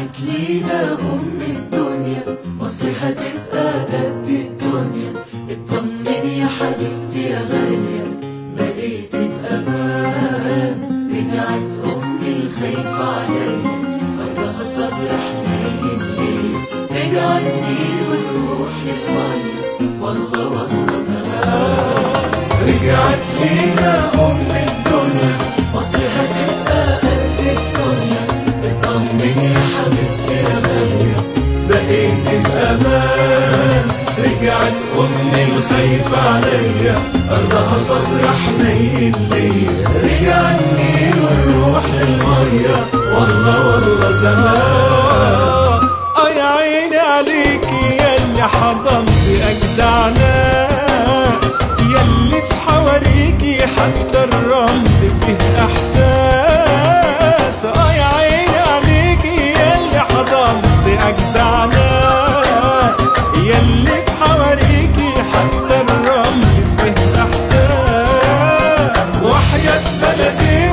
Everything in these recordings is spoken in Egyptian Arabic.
رجعت لينا أم الدنيا مصر هتبقى قد الدنيا اطمن يا حبيبتي يا غالية بقيت بأمان رجعت أمي الخايفة عليا أرضها صدر حنين ليا رجع النيل والروح للمية والله والله زمان رجعت لينا أم الدنيا مصر هتبقى قد الدنيا اطمني يا حبيبتي يا غالية بقيت بأمان رجعت أمي الخايفة عليا أرضها صدر حنين ليا رجع النيل والروح للمية والله والله زمان اه يا عيني عليكي ياللي حضنتي اجدع ناس ياللي في حواريكي حتى الرمل فيه احساس اه يا عيني عليكي ياللي حضنتي اجدع ناس ياللي في حواريكي حتى الرمل فيه احساس وحياة بلدي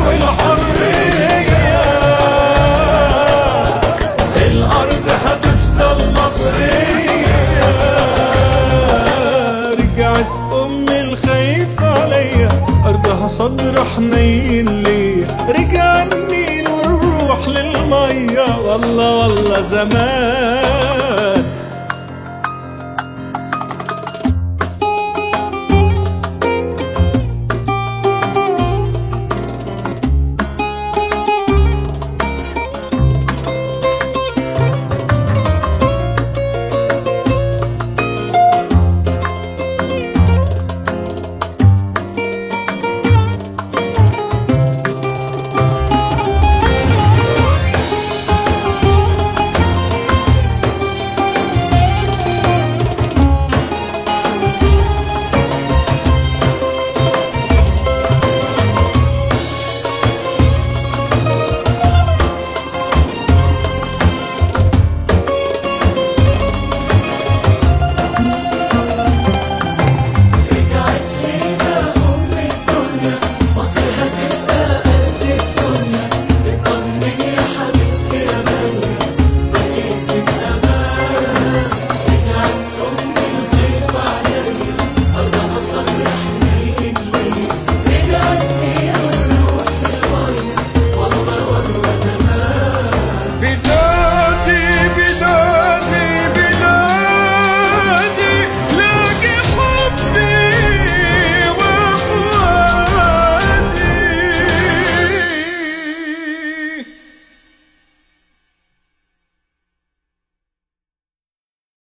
والحرية الأرض هتفضل مصرية رجعت أمي الخايفة عليا أرضها صدر حنين ليا رجع النيل والروح للمية والله والله زمان